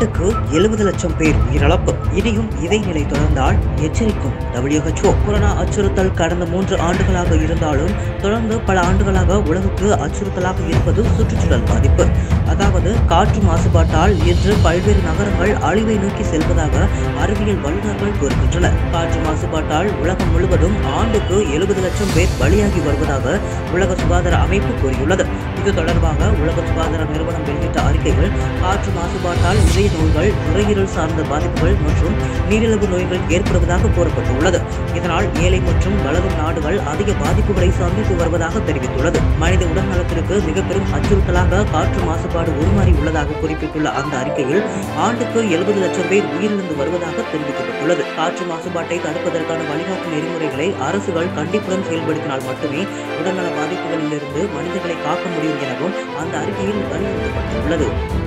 ஆண்டுக்கு எழுபது லட்சம் பேர் உயிரிழப்பு இனியும் இதே நிலை தொடர்ந்தால் எச்சரிக்கும் WHO கொரோனா அச்சுறுத்தல் கடந்த மூன்று ஆண்டுகளாக இருந்தாலும் தொடர்ந்து பல ஆண்டுகளாக உலகுக்கு அச்சுறுத்தலாக இருப்பது சுற்றுச்சூழல் பாதிப்பு அதாவது காற்று மாசுபாட்டால் இன்று பல்வேறு நகரங்கள் அழிவை நோக்கி செல்வதாக அறிவியல் வல்லுநர்கள் கூறுகின்றனர் காற்று மாசுபாட்டால் உலகம் முழுவதும் ஆண்டுக்கு எழுபது லட்சம் பேர் பலியாகி வருவதாக உலக சுகாதார அமைப்பு கூறியுள்ளது இது தொடர்பாக உலக சுகாதார நிறுவனம் வெளியிட்ட அறிக்கைகள் காற்று மாசுபாட்டால் இதய நோய்கள் நுரையீரல் சார்ந்த பாதிப்புகள் மற்றும் நீரிழிவு நோய்கள் ஏற்படுவதாக கூறப்பட்டுள்ளது இதனால் ஏழை மற்றும் வளரும் நாடுகள் அதிக பாதிப்புகளை சந்தித்து வருவதாக தெரிவித்துள்ளது மனித உடல்நலத்திற்கு மிக பெரும் அச்சுறுத்தலாக காற்று மாசுபாடு உருமாறி உள்ளதாக குறிப்பிட்டுள்ள அந்த அறிக்கையில் ஆண்டுக்கு எழுபது லட்சம் பேர் உயிரிழந்து வருவதாக தெரிவிக்கப்பட்டுள்ளது காற்று மாசுபாட்டை தடுப்பதற்கான வழிகாட்டு நெறிமுறைகளை அரசுகள் கண்டிப்புடன் செயல்படுத்தினால் மட்டுமே உடல்நல பாதிப்புகளிலிருந்து மனிதர்களை காக்க முடியும் எனவும் அந்த அறிக்கையில் வலியுறுத்தப்பட்டுள்ளது